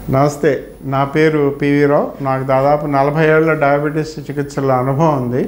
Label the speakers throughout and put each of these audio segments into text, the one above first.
Speaker 1: నమస్తే నా పేరు పివి రావు నాకు దాదాపు నలభై ఏళ్ళ డయాబెటీస్ చికిత్సల అనుభవం ఉంది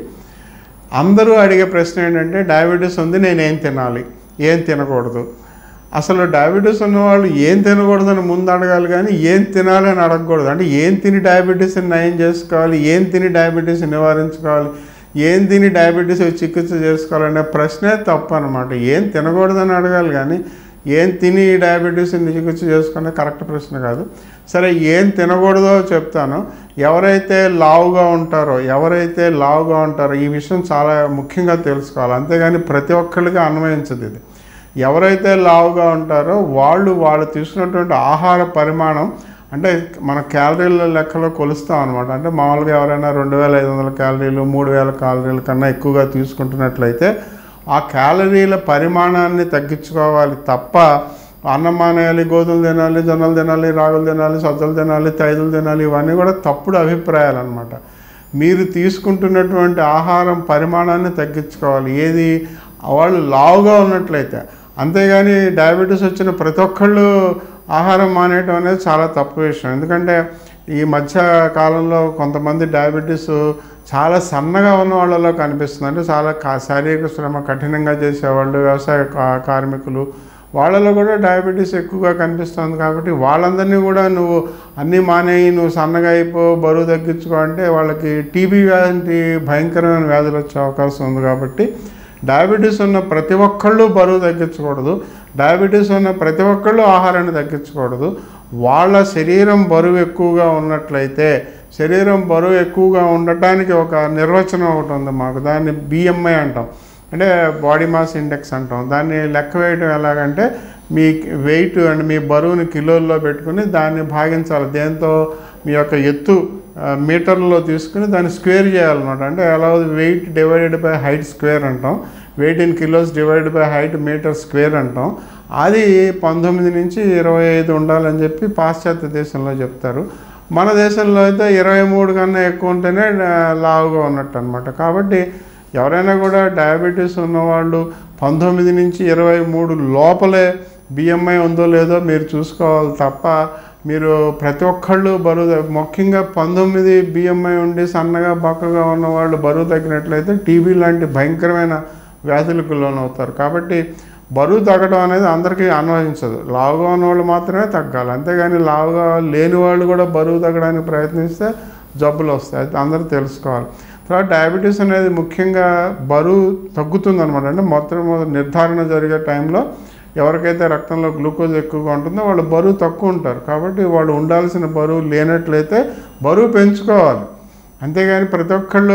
Speaker 1: అందరూ అడిగే ప్రశ్న ఏంటంటే డయాబెటీస్ ఉంది నేను ఏం తినాలి ఏం తినకూడదు అసలు డయాబెటీస్ ఉన్నవాళ్ళు ఏం తినకూడదని ముందు అడగాలి కానీ ఏం తినాలి అని అడగకూడదు అంటే ఏం తిని డయాబెటీస్ని నయం చేసుకోవాలి ఏం తిని డయాబెటీస్ నివారించుకోవాలి ఏం తిని డయాబెటీస్ చికిత్స చేసుకోవాలనే ప్రశ్నే తప్పు అనమాట ఏం తినకూడదని అడగాలి కానీ ఏం తిని డయాబెటీస్ని చికిత్స చేసుకునే కరెక్ట్ ప్రశ్న కాదు సరే ఏం తినకూడదో చెప్తాను ఎవరైతే లావుగా ఉంటారో ఎవరైతే లావుగా ఉంటారో ఈ విషయం చాలా ముఖ్యంగా తెలుసుకోవాలి అంతేగాని ప్రతి ఒక్కరికి అన్వయించదు ఇది ఎవరైతే లావుగా ఉంటారో వాళ్ళు వాళ్ళు తీసుకున్నటువంటి ఆహార పరిమాణం అంటే మన క్యాలరీల లెక్కలో కొలుస్తాం అనమాట అంటే మామూలుగా ఎవరైనా రెండు వేల ఐదు వందల క్యాలరీలు మూడు వేల క్యాలరీల కన్నా ఎక్కువగా తీసుకుంటున్నట్లయితే ఆ క్యాలరీల పరిమాణాన్ని తగ్గించుకోవాలి తప్ప అన్నం మానేయాలి గోధుమలు తినాలి జొన్నలు తినాలి రాగులు తినాలి సజ్జలు తినాలి తైదులు తినాలి ఇవన్నీ కూడా తప్పుడు అభిప్రాయాలు అనమాట మీరు తీసుకుంటున్నటువంటి ఆహారం పరిమాణాన్ని తగ్గించుకోవాలి ఏది వాళ్ళు లావుగా ఉన్నట్లయితే అంతేగాని డయాబెటీస్ వచ్చిన ప్రతి ఒక్కళ్ళు ఆహారం మానేయటం అనేది చాలా తప్పు విషయం ఎందుకంటే ఈ మధ్య కాలంలో కొంతమంది డయాబెటీస్ చాలా సన్నగా ఉన్న వాళ్ళలో కనిపిస్తుంది అంటే చాలా కా- శారీరక శ్రమ కఠినంగా చేసేవాళ్ళు వ్యవసాయ కా- కార్మికులు వాళ్ళలో కూడా డయాబెటీస్ ఎక్కువగా కనిపిస్తుంది కాబట్టి వాళ్ళందరినీ కూడా నువ్వు అన్నీ మానేయి నువ్వు సన్నగా అయిపో బరువు తగ్గించుకో అంటే వాళ్ళకి టీబీ వ్యాధి భయంకరమైన వ్యాధులు వచ్చే అవకాశం ఉంది కాబట్టి డయాబెటీస్ ఉన్న ప్రతి ఒక్కళ్ళు బరువు తగ్గించకూడదు డయాబెటీస్ ఉన్న ప్రతి ఒక్కళ్ళు ఆహారాన్ని తగ్గించకూడదు వాళ్ళ శరీరం బరువు ఎక్కువగా ఉన్నట్లయితే శరీరం బరువు ఎక్కువగా ఉండటానికి ఒక నిర్వచనం ఒకటి ఉంది మాకు దాన్ని బిఎంఐ అంటాం అంటే బాడీ మాస్ ఇండెక్స్ అంటాం దాన్ని లెక్క వేయడం ఎలాగంటే మీ వెయిట్ అండ్ మీ బరువుని కిలోల్లో పెట్టుకుని దాన్ని భాగించాలి దేంతో మీ యొక్క ఎత్తు ఆ, మీటర్లలో తీసుకుని దాన్ని స్క్వేర్ చేయాలన్నమాట అంటే ఎలా weight divided by height square అంటాం weight in kilos divided by height metre square అంటాం అది పంతొమ్మిది నుంచి ఇరవై ఐదు ఉండాలని చెప్పి పాశ్చాత్య దేశంలో చెప్తారు మన దేశంలో అయితే ఇరవై మూడు కన్నా ఎక్కువ ఉంటేనే ఆ, లావుగా ఉన్నట్టు అనమాట కాబట్టి ఎవరైనా కూడా డయాబెటీస్ ఉన్నవాళ్ళు పంతొమ్మిది నుంచి ఇరవై మూడు లోపలే బిఎంఐ ఉందో లేదో మీరు చూసుకోవాలి తప్ప మీరు ప్రతి ఒక్కళ్ళు బరువు తగ్గ- ముఖ్యంగా పంతొమ్మిది బిఎంఐ ఉండి సన్నగా బక్కగా ఉన్న వాళ్ళు బరువు తగ్గినట్లయితే టీబీ లాంటి భయంకరమైన వ్యాధులకు లోనవుతారు కాబట్టి బరువు తగ్గడం అనేది అందరికీ అన్వయించదు లావుగా ఉన్న వాళ్ళు మాత్రమే తగ్గాలి అంతేగాని లావుగా లేని వాళ్ళు కూడా బరువు తగ్గడానికి ప్రయత్నిస్తే జబ్బులు వస్తాయి అది అందరూ తెలుసుకోవాలి తర్వాత డయాబెటీస్ అనేది ముఖ్యంగా బరువు తగ్గుతుంది అనమాట అంటే మొత్తం నిర్ధారణ జరిగే టైంలో ఎవరికైతే రక్తంలో గ్లూకోజ్ ఎక్కువగా ఉంటుందో వాళ్ళు బరువు తక్కువ ఉంటారు కాబట్టి వాళ్ళు ఉండాల్సిన బరువు లేనట్లయితే బరువు పెంచుకోవాలి అంతేగాని ప్రతి ఒక్కళ్ళు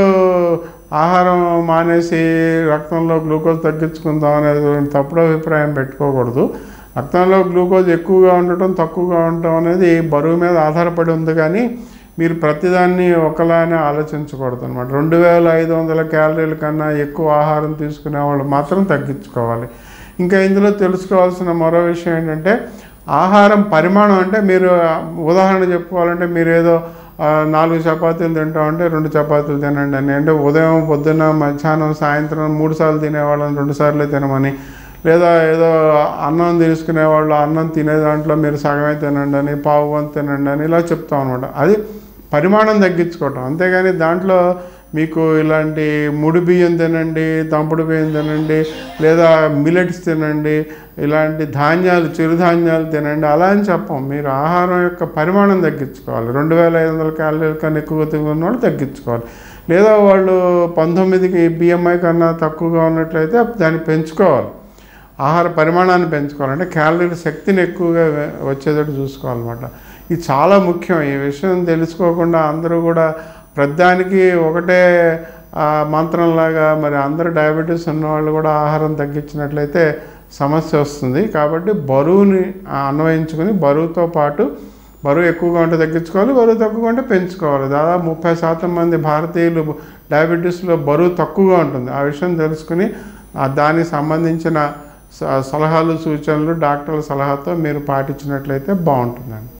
Speaker 1: ఆహారం మానేసి రక్తంలో గ్లూకోజ్ తగ్గించుకుందాం అనేది తప్పుడు అభిప్రాయం పెట్టుకోకూడదు రక్తంలో గ్లూకోజ్ ఎక్కువగా ఉండటం తక్కువగా ఉండటం అనేది బరువు మీద ఆధారపడి ఉంది కానీ మీరు ప్రతిదాన్ని ఒకలానే ఆలోచించకూడదు అనమాట రెండు వేల ఐదు వందల క్యాలరీల కన్నా ఎక్కువ ఆహారం తీసుకునే వాళ్ళు మాత్రం తగ్గించుకోవాలి ఇంకా ఇందులో తెలుసుకోవాల్సిన మరో విషయం ఏంటంటే ఆహారం పరిమాణం అంటే మీరు ఉదాహరణ చెప్పుకోవాలంటే మీరు ఏదో ఆ, నాలుగు చపాతీలు తింటామంటే రెండు చపాతీలు తినండి అని అంటే ఉదయం పొద్దున్న మధ్యాహ్నం సాయంత్రం మూడు సార్లు తినేవాళ్ళని రెండు సార్లు తినమని లేదా ఏదో అన్నం తీసుకునే వాళ్ళు అన్నం తినే దాంట్లో మీరు సగమే తినండి అని పావు వంతు తినండి అని ఇలా చెప్తాం అనమాట అది పరిమాణం తగ్గించుకోవటం అంతేగాని దాంట్లో మీకు ఇలాంటి ముడి బియ్యం తినండి దంపుడు బియ్యం తినండి లేదా మిలెట్స్ తినండి ఇలాంటి ధాన్యాలు చిరుధాన్యాలు తినండి అలా అని చెప్పం మీరు ఆహారం యొక్క పరిమాణం తగ్గించుకోవాలి రెండు వేల ఐదు వందల క్యాలరీల కన్నా ఎక్కువ తిన్న వాళ్ళు తగ్గించుకోవాలి లేదా వాళ్ళు పంతొమ్మిదికి బిఎంఐ కన్నా తక్కువగా ఉన్నట్లయితే దాన్ని పెంచుకోవాలి ఆహార పరిమాణాన్ని పెంచుకోవాలంటే క్యాలరీల శక్తిని ఎక్కువగా వే- వచ్చేటట్టు చూసుకోవాలన్నమాట ఇది చాలా ముఖ్యం ఈ విషయం తెలుసుకోకుండా అందరూ కూడా ప్రతిదానికి ఒకటే ఆ, మంత్రంలాగా మరి అందరూ డయాబెటీస్ ఉన్న వాళ్ళు కూడా ఆహారం తగ్గించినట్లయితే సమస్య వస్తుంది కాబట్టి బరువుని ఆ, అన్వయించుకుని బరువుతో పాటు బరువు ఎక్కువగా ఉంటే తగ్గించుకోవాలి బరువు తక్కువగా ఉంటే పెంచుకోవాలి దాదాపు ముప్పై శాతం మంది భారతీయులు డయాబెటీస్లో బరువు తక్కువగా ఉంటుంది ఆ విషయం తెలుసుకుని ఆ దానికి సంబంధించిన స- సలహాలు సూచనలు డాక్టర్ల సలహాతో మీరు పాటించినట్లయితే బాగుంటుందండి